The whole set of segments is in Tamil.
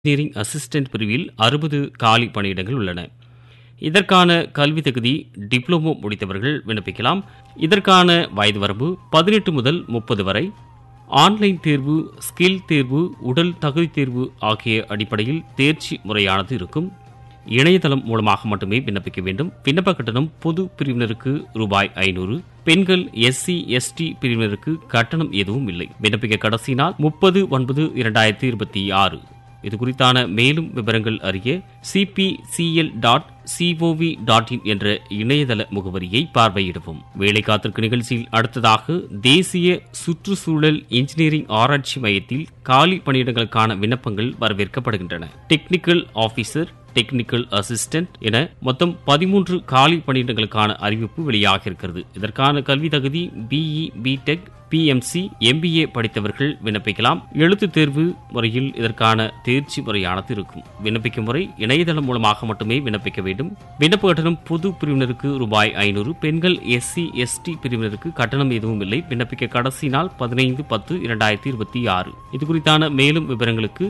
இன்ஜினியரிங் அசிஸ்டன்ட் பிரிவில் அறுபது காலி பணியிடங்கள் உள்ளன இதற்கான கல்வி தகுதி டிப்ளமோ முடித்தவர்கள் விண்ணப்பிக்கலாம் இதற்கான வயது வரம்பு பதினெட்டு முதல் முப்பது வரை ஆன்லைன் தேர்வு ஸ்கில் தேர்வு உடல் தகுதி தேர்வு ஆகிய அடிப்படையில் தேர்ச்சி முறையானது இருக்கும் இணையதளம் மூலமாக மட்டுமே விண்ணப்பிக்க வேண்டும் விண்ணப்ப கட்டணம் பொது பிரிவினருக்கு ரூபாய் ஐநூறு பெண்கள் எஸ்சி எஸ்டி பிரிவினருக்கு கட்டணம் எதுவும் இல்லை விண்ணப்பிக்க கடைசி நாள் முப்பது ஒன்பது இரண்டாயிரத்தி இருபத்தி ஆறு இது குறித்தான மேலும் விவரங்கள் அறிய CPCL dot gov dot in என்ற இணையதள முகவரியை பார்வையிடவும் வேலை காத்திருக்கு நிகழ்ச்சியில் அடுத்ததாக தேசிய சுற்றுச்சூழல் இன்ஜினியரிங் ஆராய்ச்சி மையத்தில் காலி பணியிடங்களுக்கான விண்ணப்பங்கள் வரவேற்கப்படுகின்றன டெக்னிக்கல் ஆபீசர் டெக்னிக்கல் அசிஸ்டன்ட் என மொத்தம் பதிமூன்று காலி பணியிடங்களுக்கான அறிவிப்பு வெளியாக இருக்கிறது இதற்கான கல்வி தகுதி பிஇ பிடெக் பிஎம்சி எம்பிஏ படித்தவர்கள் விண்ணப்பிக்கலாம் எழுத்து தேர்வு முறையில் இதற்கான தேர்ச்சி முறையானது இருக்கும் விண்ணப்பிக்கும் முறை இணையதளம் மூலமாக மட்டுமே விண்ணப்பிக்க வேண்டும் விண்ணப்ப கட்டணம் பொது பிரிவினருக்கு ரூபாய் ஐநூறு பெண்கள் எஸ்சி எஸ்டி பிரிவினருக்கு கட்டணம் எதுவும் இல்லை விண்ணப்பிக்க கடைசி நாள் பதினைந்து பத்து இரண்டாயிரத்தி இருபத்தி ஆறு இது குறித்தான மேலும் விவரங்களுக்கு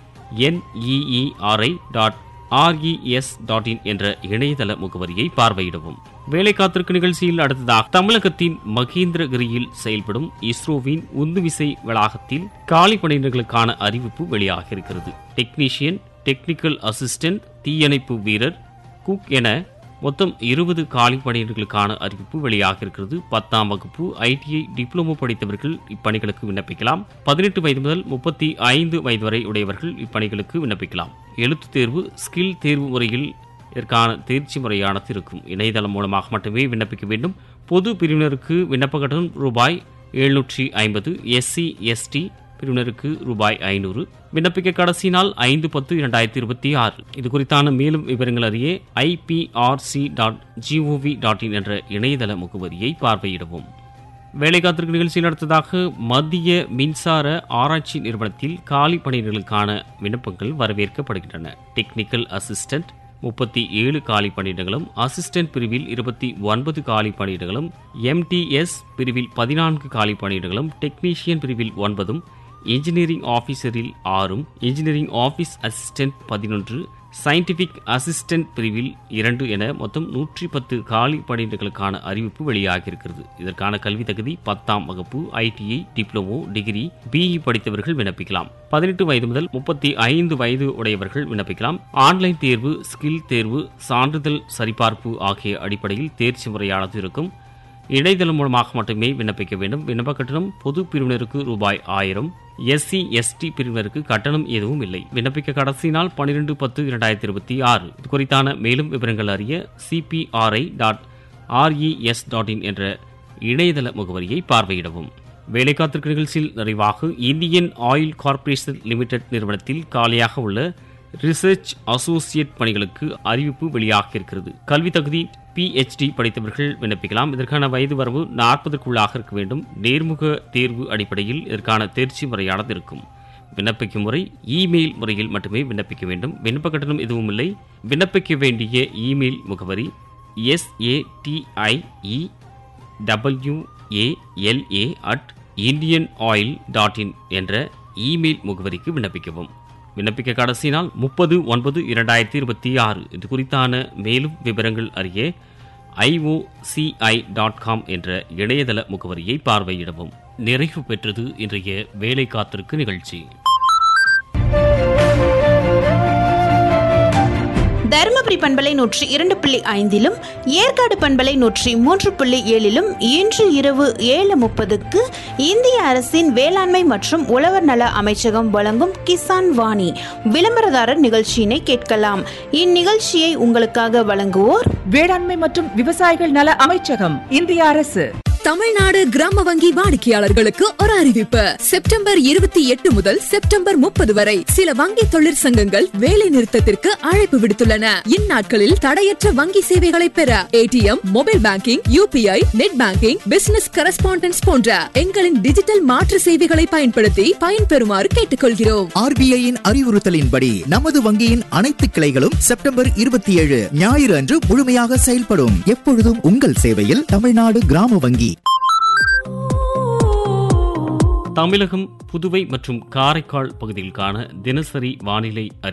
NEERI dot res dot in என்ற இணையதள முகவரியை பார்வையிடவும் வேலை காத்திருக்கு நிகழ்ச்சியில் அடுத்ததாக தமிழகத்தின் மகேந்திரகிரியில் செயல்படும் இஸ்ரோவின் உந்துவிசை வளாகத்தில் காலி பணியிடங்களுக்கான அறிவிப்பு வெளியாக இருக்கிறது டெக்னீஷியன் டெக்னிக்கல் அசிஸ்டன்ட் தீயணைப்பு வீரர் குக் என மொத்தம் இருபது காலி பணியிடங்களுக்கான அறிவிப்பு வெளியாக இருக்கிறது பத்தாம் வகுப்பு ஐடிஐ டிப்ளமோ படித்தவர்கள் இப்பணிகளுக்கு விண்ணப்பிக்கலாம் பதினெட்டு வயது முதல் முப்பத்தி ஐந்து வயது வரை உடையவர்கள் இப்பணிகளுக்கு விண்ணப்பிக்கலாம் எழுத்து தேர்வு ஸ்கில் தேர்வு முறையில் இதற்கான தேர்ச்சி முறையானது இருக்கும் இணையதளம் மூலமாக மட்டுமே விண்ணப்பிக்க வேண்டும் பொது பிரிவினருக்கு விண்ணப்ப கட்டணம் ரூபாய் எழுநூற்றி ஐம்பது எஸ்சி எஸ்டி பிரிவினருக்கு ரூபாய் ஐநூறு விண்ணப்பிக்க கடைசி நாள் ஐந்து பத்து இரண்டாயிரத்தி இருபத்தி ஆறு இது குறித்தான மேலும் விவரங்கள் அறிய IPRC dot gov dot in என்ற இணையதள முகவரியை பார்வையிடவும் வேலை காத்திருக்கு நிகழ்ச்சியில் அடுத்ததாக மத்திய மின்சார ஆராய்ச்சி நிறுவனத்தில் காலி பணியிடங்களுக்கான விண்ணப்பங்கள் வரவேற்கப்படுகின்றன டெக்னிக்கல் அசிஸ்டன்ட் முப்பத்தி ஏழு காலி பணியிடங்களும் அசிஸ்டன்ட் பிரிவில் இருபத்தி ஒன்பது காலி பணியிடங்களும் எம்டிஎஸ் பிரிவில் பதினான்கு காலி பணியிடங்களும் டெக்னீஷியன் பிரிவில் ஒன்பதும் இன்ஜினியரிங் ஆஃபீஸரில் ஆறும் இன்ஜினியரிங் ஆஃபீஸ் அசிஸ்டன்ட் பதினொன்று சயின்டிபிக் அசிஸ்டன்ட் பிரிவில் இரண்டு என மொத்தம் நூற்றி பத்து காலி பணியிடங்களுக்கான அறிவிப்பு வெளியாகியிருக்கிறது இதற்கான கல்வி தகுதி பத்தாம் வகுப்பு ஐடிஐ டிப்ளமோ டிகிரி பிஇ படித்தவர்கள் விண்ணப்பிக்கலாம் பதினெட்டு வயது முதல் முப்பத்தி ஐந்து வயது உடையவர்கள் விண்ணப்பிக்கலாம் ஆன்லைன் தேர்வு ஸ்கில் தேர்வு சான்றிதழ் சரிபார்ப்பு ஆகிய அடிப்படையில் தேர்ச்சி முறையானது இருக்கும் இணையதளம் மூலமாக மட்டுமே விண்ணப்பிக்க வேண்டும் விண்ணப்ப கட்டணம் பொது பிரிவினருக்கு ரூபாய் ஆயிரம் எஸ்சி எஸ்டி பிரிவினருக்கு கட்டணம் எதுவும் இல்லை விண்ணப்பிக்க கடைசி நாள் பன்னிரெண்டு பத்து இரண்டாயிரத்தி இருபத்தி ஆறு இது குறித்தான மேலும் விவரங்கள் அறிய CPRI dot res dot in என்ற இணையதள முகவரியை பார்வையிடவும் வேலை காத்திருக்கு நிகழ்ச்சியில் நிறைவாக இந்தியன் ஆயில் கார்ப்பரேஷன் லிமிடெட் நிறுவனத்தில் காலியாக உள்ள ரிசர்ச் அசோசியேட் பணிகளுக்கு அறிவிப்பு வெளியாக இருக்கிறது கல்வி தகுதி பிஹெச்டி படித்தவர்கள் விண்ணப்பிக்கலாம் இதற்கான வயது வரம்பு நாற்பதுக்குள்ளாக இருக்க வேண்டும் நேர்முக தேர்வு அடிப்படையில் இதற்கான தேர்ச்சி முறையானது இருக்கும் விண்ணப்பிக்கும் முறை இமெயில் முறையில் மட்டுமே விண்ணப்பிக்க வேண்டும் விண்ணப்ப கட்டணம் எதுவும் இல்லை விண்ணப்பிக்க வேண்டிய இமெயில் முகவரி எஸ்ஏடிஐஇ டபிள்யூஏஎல்ஏ at Indian Oil dot in என்ற இமெயில் முகவரிக்கு விண்ணப்பிக்கவும் விண்ணப்பிக்க கடைசி நாள் முப்பது ஒன்பது இரண்டாயிரத்தி இருபத்தி ஆறு இது குறித்தான மேலும் விவரங்கள் அறிய ஐஓசிஐ டாட் காம் என்ற இணையதள முகவரியை பார்வையிடவும் நிறைவு பெற்றது இன்றைய வேலை காத்திருக்கு நிகழ்ச்சி தருமபுரி பண்பலை நூற்றி இரண்டு புள்ளி ஐந்திலும் ஏற்காடு பண்பலை நூற்றி மூன்று புள்ளி ஏழிலும் இன்று இரவு ஏழு முப்பதுக்கு இந்திய அரசின் வேளாண்மை மற்றும் உழவர் நல அமைச்சகம் வழங்கும் கிசான் வாணி விளம்பரதாரர் நிகழ்ச்சியினை கேட்கலாம் இந்நிகழ்ச்சியை உங்களுக்காக வழங்குவோர் வேளாண்மை மற்றும் விவசாயிகள் நல அமைச்சகம் இந்திய அரசு தமிழ்நாடு கிராம வங்கி வாடிக்கையாளர்களுக்கு ஒரு அறிவிப்பு செப்டம்பர் இருபத்தி எட்டு முதல் செப்டம்பர் முப்பது வரை சில வங்கி தொழிற்சங்கங்கள் வேலை நிறுத்தத்திற்கு அழைப்பு விடுத்துள்ளன இந்நாட்களில் தடையற்ற வங்கி சேவைகளை பெற ATM mobile banking UPI net banking business correspondence போன்ற எங்களின் டிஜிட்டல் மாற்று சேவைகளை பயன்படுத்தி பயன்பெறுமாறு கேட்டுக்கொள்கிறோம் ஆர்பிஐயின் அறிவுறுத்தலின்படி நமது வங்கியின் அனைத்து கிளைகளும் செப்டம்பர் இருபத்தி ஏழு ஞாயிறு அன்று முழுமையாக செயல்படும் எப்பொழுதும் உங்கள் சேவையில் தமிழ்நாடு கிராம வங்கி தமிழகம் புதுவை மற்றும் காரைக்கால் பகுதிகளுக்கான தினசரி வானிலை அறி